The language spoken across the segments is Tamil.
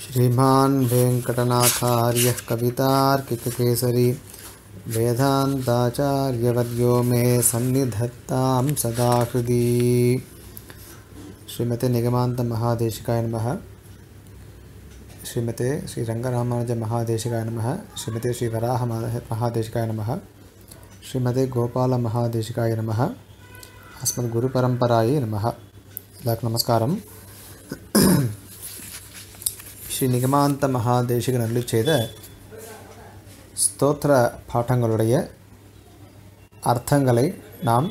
श्रीमान् वेङ्कटनाथार्यः कवितार्किककेसरी वेदान्ताचार्यवर्यो मे सन्निधत्तां सदा हृदि श्रीमते निगमान्तमहादेशिकाय नमः श्रीमते श्रीरङ्गरामानुजमहादेशिकाय नमः श्रीमते श्रीवराहमहादेशिकाय नमः श्रीमते गोपालमहादेशिकाय नमः अस्मद्गुरुपरम्परायै नमः எல்லாருக்கும் நமஸ்காரம் ஸ்ரீ நிகமாந்த மகாதேசிகன் அருளி செய்த ஸ்தோத்திர பாட்டங்களுடைய அர்த்தங்களை நாம்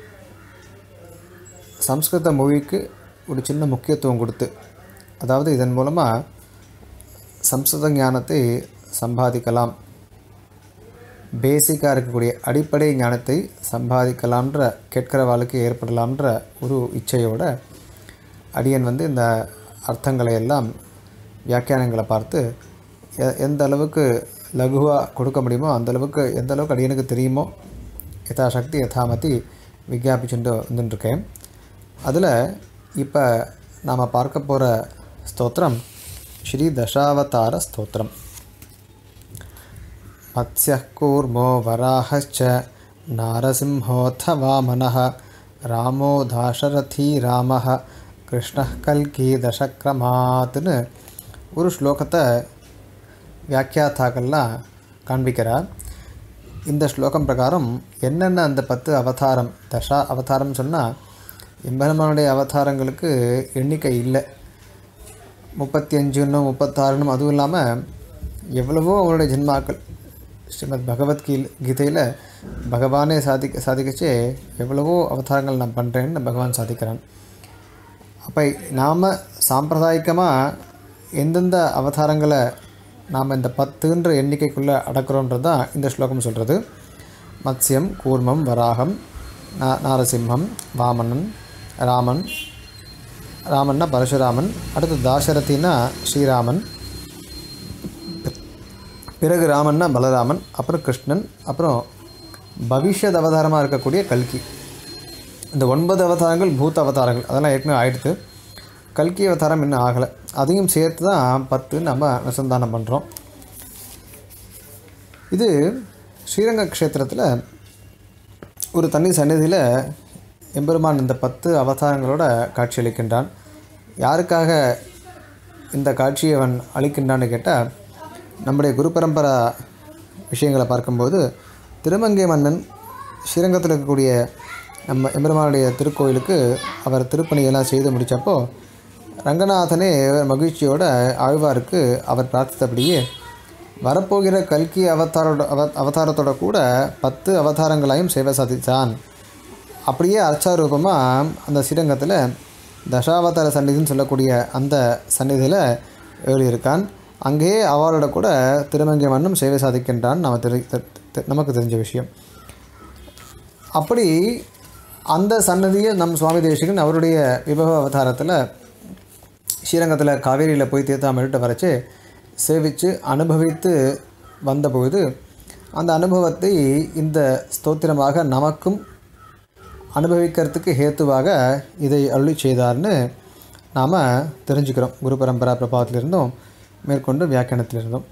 சம்ஸ்கிருத மொழிக்கு ஒரு சின்ன முக்கியத்துவம் கொடுத்து அதாவது இதன் மூலமாக சம்ஸ்கிருத ஞானத்தை சம்பாதிக்கலாம் பேசிக்காக இருக்கக்கூடிய அடிப்படை ஞானத்தை சம்பாதிக்கலாம்ன்ற கேட்கிறவாளுக்கு ஏற்படலாம்ன்ற ஒரு இச்சையோட அடியன் வந்து இந்த அர்த்தங்களை எல்லாம் வியாக்கியானங்களை பார்த்து எ- எந்த அளவுக்கு லகுவாக கொடுக்க முடியுமோ அந்த அளவுக்கு எந்த அளவுக்கு அடியனுக்கு தெரியுமோ யதாசக்தி யதாமதி விஞ்ஞாபிச்சுட்டு வந்துட்டுருக்கேன் அதில் இப்போ நாம் பார்க்க போகிற ஸ்தோத்திரம் ஸ்ரீ தசாவதார ஸ்தோத்திரம் मत्स्यः कूर्मो वराहश्च नारसिंहोऽथ वामनः रामो दाशरथी ராமः கிருஷ்ணः கல்கி தசக்கிரமாத்துன்னு ஒரு ஸ்லோகத்தை வியாக்கியாத்தாக்கள்லாம் காண்பிக்கிறார் இந்த ஸ்லோகம் பிரகாரம் என்னென்ன அந்த பத்து அவதாரம் தசா அவதாரம் சொன்னால் எம்பெருமானுடைய அவதாரங்களுக்கு எண்ணிக்கை இல்லை முப்பத்தி அஞ்சுன்னும் முப்பத்தாறுன்னும் அதுவும் இல்லாமல் எவ்வளவோ அவருடைய ஜென்மாக்கள் ஸ்ரீமத் பகவத்கீ கீதையில் பகவானே சாதிக்க சாதிக்கச்சே எவ்வளவோ அவதாரங்கள் நான் பண்ணுறேன்னு பகவான் சாதிக்கிறான் அப்போ நாம் சாம்பிரதாயிகமாக எந்தெந்த அவதாரங்களை நாம் இந்த பத்துன்ற எண்ணிக்கைக்குள்ளே அடக்கிறோன்றது தான் இந்த ஸ்லோகம் சொல்கிறது மத்ஸ்யம் கூர்மம் வராகம் நா நாரசிம்ஹம் வாமனன் ராமன் ராமன்னா பரசுராமன் அடுத்து தாசரதினா ஸ்ரீராமன் பிறகு ராமன்னா பலராமன் அப்புறம் கிருஷ்ணன் அப்புறம் பவிஷ்யத் அவதாரமாக இருக்கக்கூடிய கல்கி இந்த ஒன்பது அவதாரங்கள் பூத்த அவதாரங்கள் அதெல்லாம் ஏற்கனவே ஆயிடுத்து கல்கி அவதாரம் இன்னும் ஆகலை அதையும் சேர்த்து தான் பத்து நம்ம அனுசந்தானம் பண்ணுறோம் இது ஸ்ரீரங்க க்ஷேத்திரத்தில் ஒரு தனி சந்நிதியில் எம்பெருமான் இந்த பத்து அவதாரங்களோட காட்சியளிக்கின்றான் யாருக்காக இந்த காட்சியை அவன் அளிக்கின்றான்னு கேட்டால் நம்முடைய குரு பரம்பரா விஷயங்களை பார்க்கும்போது திருமங்கை மன்னன் ஸ்ரீரங்கத்தில் இருக்கக்கூடிய நம்ம எம்பெருமானுடைய திருக்கோயிலுக்கு அவர் திருப்பணியெல்லாம் செய்து முடித்தப்போ ரங்கநாதனே மகிழ்ச்சியோட ஆழ்வாருக்கு அவர் பிரார்த்தித்தபடியே வரப்போகிற கல்கி அவதாரோட அவ அவதாரத்தோட கூட பத்து அவதாரங்களையும் சேவை சாதித்தான் அப்படியே அர்ச்சாரூபமாக அந்த ஸ்ரீரங்கத்தில் தசாவதார சந்நிதின்னு சொல்லக்கூடிய அந்த சந்நிதியில் எழுதியிருக்கான் அங்கேயே அவரோட கூட திருமங்கை மன்னும் சேவை சாதிக்கின்றான் நம்ம தெரி தெ- தெ- நமக்கு தெரிஞ்ச விஷயம் அப்படி அந்த சன்னதியை நம் சுவாமி தேசிகன் அவருடைய விபவ அவதாரத்தில் ஸ்ரீரங்கத்தில் காவேரியில் போய் தீர்த்தாமலிட்டு வரைச்சு சேவித்து அனுபவித்து வந்தபொழுது அந்த அனுபவத்தை இந்த ஸ்தோத்திரமாக நமக்கும் அனுபவிக்கிறதுக்கு ஹேத்துவாக இதை அருளி செய்தார்னு நாம் தெரிஞ்சுக்கிறோம் குரு பரம்பரா பிரபாவத்திலிருந்தும் மேற்கொண்டு வியாக்கியானத்திலிருந்தும்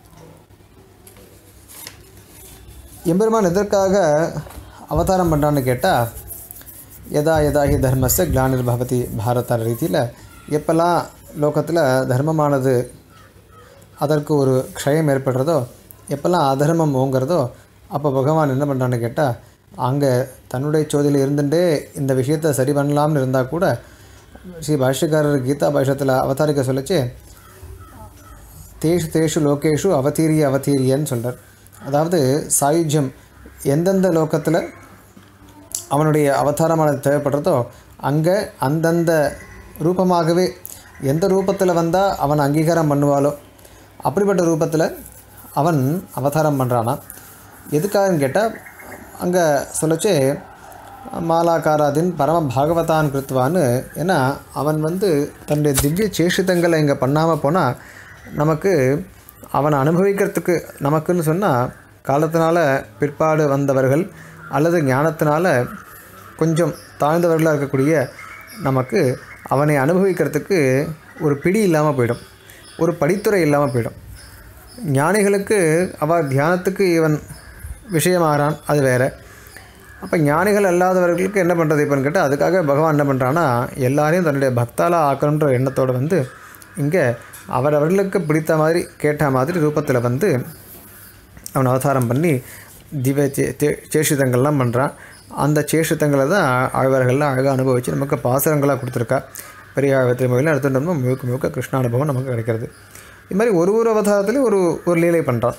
எம்பெருமான் எதற்காக அவதாரம் பண்ணுறான்னு கேட்டால் யதா யதா ஹி தர்மஸ்ய கிளானிர் பவதி பாரத ரீதியில் எப்பெல்லாம் லோகத்தில் தர்மமானது அதற்கு ஒரு க்ஷயம் ஏற்படுறதோ எப்பெல்லாம் அதர்மம் ஓங்குறதோ அப்போ பகவான் என்ன பண்ணுறான்னு கேட்டால் அங்கே தன்னுடைய சோதியில் இருந்துட்டே இந்த விஷயத்தை சரி பண்ணலாம்னு இருந்தால் கூட ஸ்ரீ பாஷ்யக்காரர் கீதா பாஷ்யத்தில் அவதாரிக்க சொல்லச்சு தேஷு தேஷு லோகேஷு அவதீரிய அவதீரியன்னு சொல்கிறார் அதாவது சாயுஜ்யம் எந்தெந்த லோகத்தில் அவனுடைய அவதாரமானது தேவைப்படுறதோ அங்கே அந்தந்த ரூபமாகவே எந்த ரூபத்தில் வந்தால் அவன் அங்கீகாரம் பண்ணுவாளோ அப்படிப்பட்ட ரூபத்தில் அவன் அவதாரம் பண்ணுறானா எதுக்காகன்னு கேட்டால் அங்கே சொல்லச்சே மாலாகாராதின் பரம பாகவதான் கிருத்வான்னு ஏன்னா அவன் வந்து தன்னுடைய திவ்ய சேஷிதங்களை இங்கே பண்ணாமல் போனால் நமக்கு அவனை அனுபவிக்கிறதுக்கு நமக்குன்னு சொன்னால் காலத்தினால பிற்பாடு வந்தவர்கள் அல்லது ஞானத்தினால கொஞ்சம் தாழ்ந்தவர்களாக இருக்கக்கூடிய நமக்கு அவனை அனுபவிக்கிறதுக்கு ஒரு பிடி இல்லாமல் போயிடும் ஒரு படித்துறை இல்லாமல் போயிடும் ஞானிகளுக்கு அவள் தியானத்துக்கு இவன் விஷயமாகறான் அது வேறு அப்போ ஞானிகள் அல்லாதவர்களுக்கு என்ன பண்ணுறது இப்போன்னு கேட்டால் அதுக்காக பகவான் என்ன பண்ணுறான்னா எல்லாரையும் தன்னுடைய பக்தாலா ஆக்கணுன்ற எண்ணத்தோடு வந்து இங்கே அவரவர்களுக்கு பிடித்த மாதிரி கேட்ட மாதிரி ரூபத்தில் வந்து அவன் அவதாரம் பண்ணி திவ்ய சே சே- சேஷிதங்கள்லாம் பண்ணுறான் அந்த சேஷிதங்களை தான் ஆழ்வார்கள்லாம் அழகாக அனுபவித்து நமக்கு பாசரங்களாக கொடுத்துருக்கா பெரிய திருமொழியில் எடுத்துட்டோம்னா முழுக்க முழுக்க கிருஷ்ணானுபவம் நமக்கு கிடைக்கிறது இது மாதிரி ஒரு ஒரு அவதாரத்துலேயும் ஒரு ஒரு லீலை பண்ணுறான்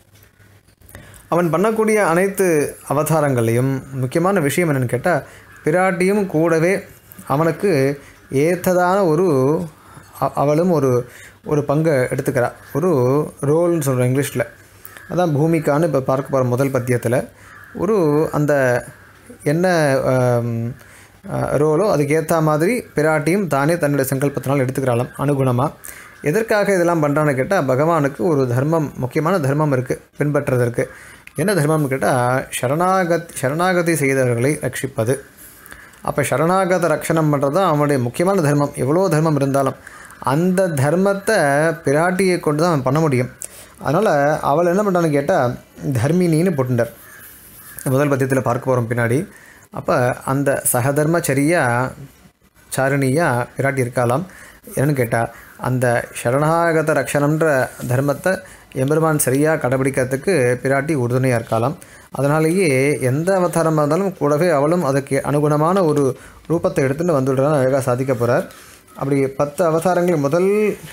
அவன் பண்ணக்கூடிய அனைத்து அவதாரங்களையும் முக்கியமான விஷயம் என்னென்னு கேட்டால் பிராட்டியும் கூடவே அவனுக்கு ஏற்றதான ஒரு அ- அவளும் ஒரு ஒரு பங்கை எடுத்துக்கிறா ஒரு ரோல்னு சொல்கிறோம் இங்கிலீஷில் அதான் பூமிக்கான்னு இப்போ பார்க்க போகிற முதல் பத்தியத்தில் ஒரு அந்த என்ன ஆம், ஆ, ரோலோ அதுக்கு ஏற்ற மாதிரி பிராட்டியும் தானே தன்னுடைய சங்கல்பத்தினால் எடுத்துக்கிறாளாம் அனுகுணமாக எதற்காக இதெல்லாம் பண்ணுறான்னு கேட்டால் பகவானுக்கு ஒரு தர்மம் முக்கியமான தர்மம் இருக்குது பின்பற்றுறதற்கு என்ன தர்மம்னு கேட்டால் சரணாகத் சரணாகதி செய்தவர்களை ரட்சிப்பது அப்போ சரணாகத ரக்ஷணம் பண்ணுறது தான் அவனுடைய முக்கியமான தர்மம் எவ்வளோ தர்மம் இருந்தாலும் அந்த தர்மத்தை பிராட்டியை கொண்டு தான் அவன் பண்ண முடியும் அதனால் அவள் என்ன பண்ணுறான்னு கேட்டால் தர்மினின்னு போட்டுட்டார் முதல் பத்தியத்தில் பார்க்க போகிறோம் பின்னாடி அப்போ அந்த சகதர்மச்சரியா சாரணியா பிராட்டி இருக்கலாம் என்னன்னு கேட்டால் அந்த சரணாகத ரக்ஷணம்ன்ற தர்மத்தை எம்பெருமான் சரியாக கடைபிடிக்கிறதுக்கு பிராட்டி உறுதுணையாக இருக்கலாம் அதனாலேயே எந்த அவதாரமாக இருந்தாலும் கூடவே அவளும் அதுக்கு அனுகுணமான ஒரு ரூபத்தை எடுத்துட்டு வந்துடுறான்னு அழகாக சாதிக்க போகிறார் அப்படி பத்து அவதாரங்கள் முதல்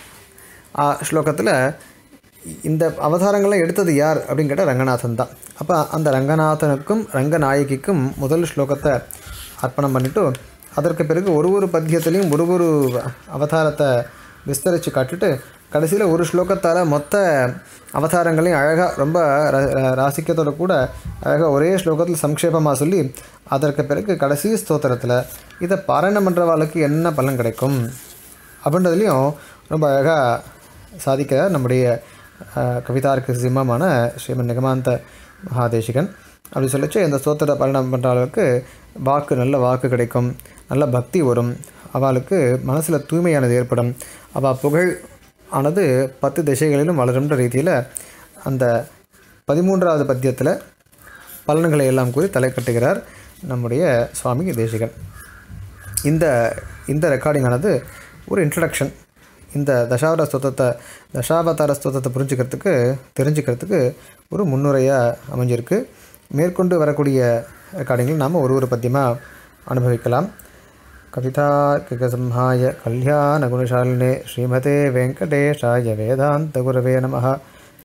ஸ்லோகத்தில் இந்த அவதாரங்களை எடுத்தது யார் அப்படின்னு கேட்டால் ரங்கநாதன் தான் அப்போ அந்த ரங்கநாதனுக்கும் ரங்கநாயகிக்கும் முதல் ஸ்லோகத்தை அர்ப்பணம் பண்ணிவிட்டு அதற்கு பிறகு ஒரு ஒரு பத்தியத்துலேயும் ஒரு ஒரு அவதாரத்தை விஸ்தரித்து காட்டிட்டு கடைசியில் ஒரு ஸ்லோகத்தால் மொத்த அவதாரங்களையும் அழகாக ரொம்ப ர- ர- ராசிக்கத்தோட கூட அழகாக ஒரே ஸ்லோகத்தில் சம்க்ஷேபமாக சொல்லி அதற்கு பிறகு கடைசி ஸ்தோத்திரத்தில் இதை பாராயணம் பண்ணுறவாளுக்கு என்ன பலன் கிடைக்கும் அப்படின்றதுலையும் ரொம்ப அழகாக சாதிக்கிறார் நம்முடைய அஹ், கவிதார்க்கு சிம்மமான ஸ்ரீமன் நிகமாந்த மகாதேசிகன் அப்படி சொல்லிச்சு இந்த ஸ்தோத்திர பரிணாமம் பண்ணுற அளவுக்கு வாக்கு நல்ல வாக்கு கிடைக்கும் நல்ல பக்தி வரும் அவளுக்கு மனசில் தூய்மையானது ஏற்படும் அவள் புகழ் ஆனது பத்து திசைகளிலும் வளரும்ன்ற ரீதியில் அந்த பதிமூன்றாவது பத்தியத்தில் பலன்களை எல்லாம் கூறி தலை கட்டுகிறார் நம்முடைய சுவாமி தேசிகன் இந்த இந்த ரெக்கார்டிங் ஆனது ஒரு இன்ட்ரடக்ஷன் இந்த தசாவதார ஸ்தோத்திரத்தை தசாவதார ஸ்தோத்திரத்தை புரிஞ்சுக்கிறதுக்கு தெரிஞ்சுக்கிறதுக்கு ஒரு முன்னுரையாக அமைஞ்சிருக்கு மேற்கொண்டு வரக்கூடிய ரெக்கார்டிங்கில் நாம் ஒரு ஒரு பத்தியமாக அனுபவிக்கலாம் கவிதா கிகசம்ஹாய கல்யாண குணசாலினே ஸ்ரீமதே வெங்கடேஷாய வேதாந்த குரவே நமः